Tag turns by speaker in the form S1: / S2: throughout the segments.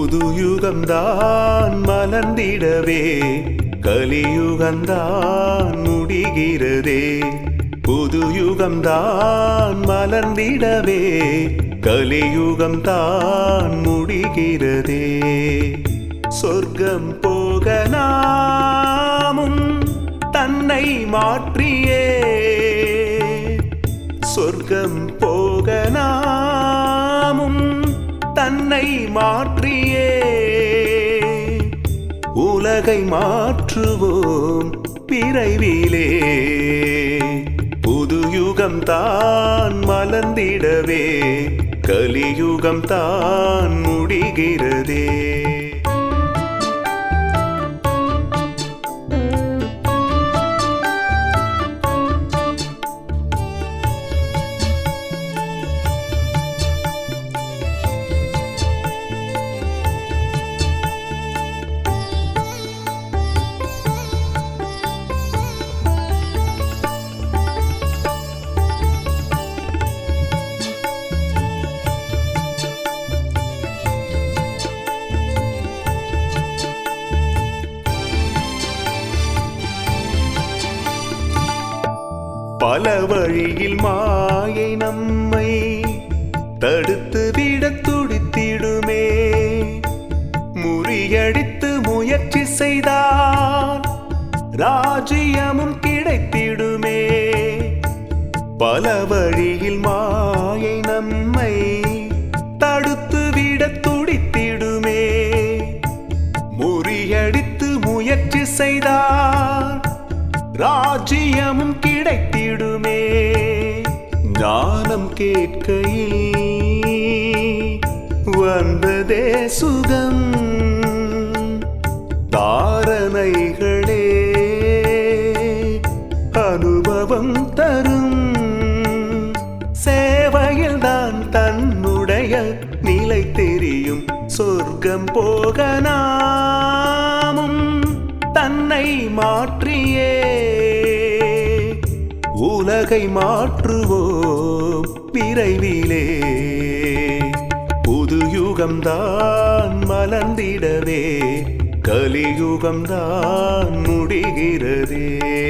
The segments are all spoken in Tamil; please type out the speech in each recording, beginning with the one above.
S1: புது யுகம்தான் மலர்ந்திடவே கலியுகம்தான் முடிகிறதே புது யுகம்தான் மலர்ந்திடவே கலியுகம்தான் முடிகிறதே சொர்க்கம் போக நாமும் தன்னை மாற்றியே சொர்க்கம் போக நாமும் தன்னை மாற்றியே உலகை மாற்றுவோம் விரைவிலே புது யுகம் தான் மலர்ந்திடவே கலியுகம் தான் முடிகிறதே பல வழியில் மாயை நம்மை தடுத்து விட துடித்திடுமே முறியடித்து முயற்சி செய்தால் ராஜ்யமும் கிடைத்திடுமே பல வழியில் மாயை நம்மை தடுத்து விட துடித்திடுமே முறியடித்து முயற்சி செய்தால் ராஜ்யமும் கிடைத்திடுமே ஞானம் கேட்கையில் வந்ததே சுகம் தாரணைகளே அனுபவம் தரும் சேவையில் தான் தன்னுடைய நிலை தெரியும் சொர்க்கம் போக நாமும் தன்னை மாற்றியே உலகை மாற்றுவோம் விரைவிலே புது யுகம்தான் மலர்ந்திடவே கலியுகம்தான் முடிகிறதே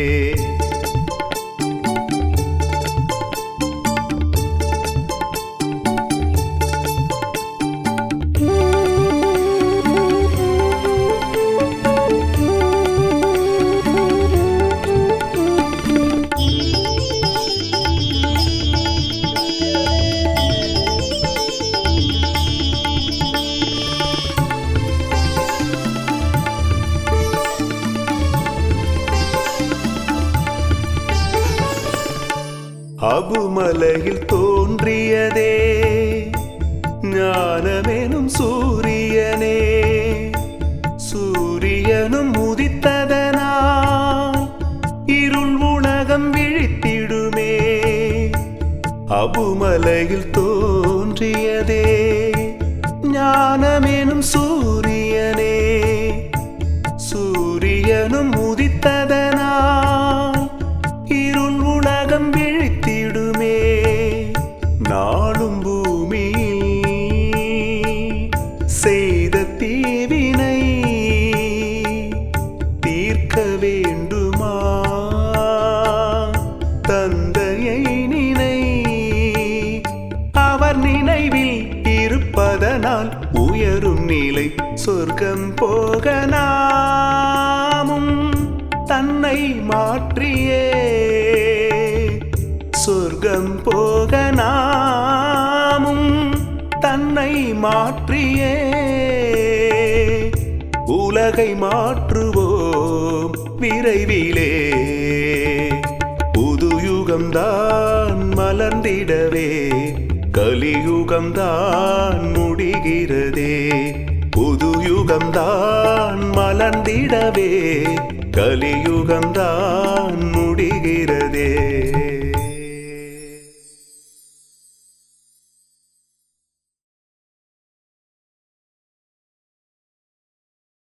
S1: அபுமலையில் தோன்றியதே ஞானமெனும் சூரியனே சூரியனும் உதித்ததனால் இருள் உலகம் விழித்திடுமே அபுமலையில் தோன்றியதே ஞானமெனும் சூரியனே சூரியனும் உதித்ததனால் இருள் உலகம் விழித்திடுமே நாளும் பூமியில் செய்த தீவினை தீர்க்க வேண்டுமா தந்தையை நினை அவர் நினைவில் இருப்பதனால் உயரும் நிலை சொர்க்கம் போக நாமும் தன்னை மாற்றியே சொர்க்கம் போக நாமும் தன்னை மாற்றியே உலகை மாற்றுவோம் விரைவிலே புது யுகம்தான் மலர்ந்திடவே கலியுகம்தான் முடிகிறதே புது யுகம்தான் மலர்ந்திடவே கலியுகம்தான் முடிகிறதே